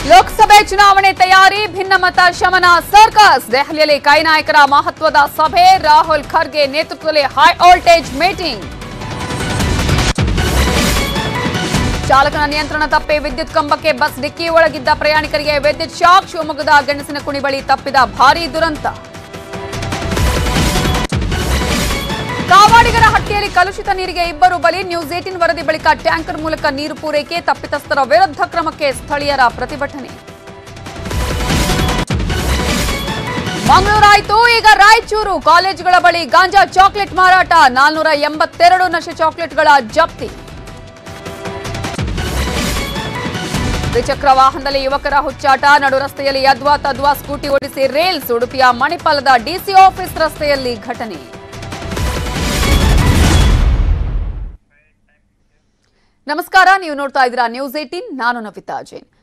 ಲೋಕಸಭೆ ಚುನಾವಣೆ ತಯಾರಿ ಭಿನ್ನಮತ ಶಮನ ಸರ್ಕಸ್ ದೆಹಲಿಯಲ್ಲಿ ಕೈ ನಾಯಕರ ಮಹತ್ವದ ಸಭೆ ರಾಹುಲ್ ಖರ್ಗೆ ನೇತೃತ್ವದಲ್ಲಿ ಹೈ ವೋಲ್ಟೇಜ್ ಮೀಟಿಂಗ್ ಚಾಲಕನ ನಿಯಂತ್ರಣ ತಪ್ಪಿ ವಿದ್ಯುತ್ ಕಂಬಕ್ಕೆ ಬಸ್ ಡಿಕ್ಕಿ ಒಳಗಿದ್ದ ಪ್ರಯಾಣಿಕರಿಗೆ ವಿದ್ಯುತ್ ಶಾಕ್ ಶಿವಮೊಗ್ಗದ ಗಣಸಿನ ಕುಣಿ ಬಳಿ ತಪ್ಪಿದ ಭಾರೀ ದುರಂತ ಕಾವಾಡಿಗರ ಹಟ್ಟಿಯಲ್ಲಿ ಕಲುಷಿತ ನೀರಿಗೆ ಇಬ್ಬರು ಬಲಿ ನ್ಯೂಸ್ ಏಟಿನ್ ವರದಿ ಬಳಿಕ ಟ್ಯಾಂಕರ್ ಮೂಲಕ ನೀರು ಪೂರೈಕೆ ತಪ್ಪಿತಸ್ಥರ ವಿರುದ್ಧ ಕ್ರಮಕ್ಕೆ ಸ್ಥಳೀಯರ ಪ್ರತಿಭಟನೆ ಮಂಗಳೂರಾಯ್ತು ಈಗ ರಾಯಚೂರು ಕಾಲೇಜುಗಳ ಬಳಿ ಗಾಂಜಾ ಚಾಕ್ಲೇಟ್ ಮಾರಾಟ ನಾಲ್ನೂರ ಎಂಬತ್ತೆರಡು ನಶೆ ಚಾಕ್ಲೇಟ್ಗಳ ಜಪ್ತಿ ದ್ವಿಚಕ್ರ ವಾಹನದಲ್ಲಿ ಯುವಕರ ಹುಚ್ಚಾಟ ನಡು ರಸ್ತೆಯಲ್ಲಿ ಯದ್ವಾ ತದ್ವಾ ಸ್ಕೂಟಿ ಓಡಿಸಿ ರೇಲ್ಸ್ ಉಡುಪಿಯ ಮಣಿಪಾಲದ ಡಿಸಿ ಆಫೀಸ್ ರಸ್ತೆಯಲ್ಲಿ ಘಟನೆ ನಮಸ್ಕಾರ ನೀವು ನೋಡ್ತಾ ಇದ್ದೀರಾ ನ್ಯೂಸ್ ಏಟೀನ್ ನಾನು ನವಿತಾ ಜೈನ್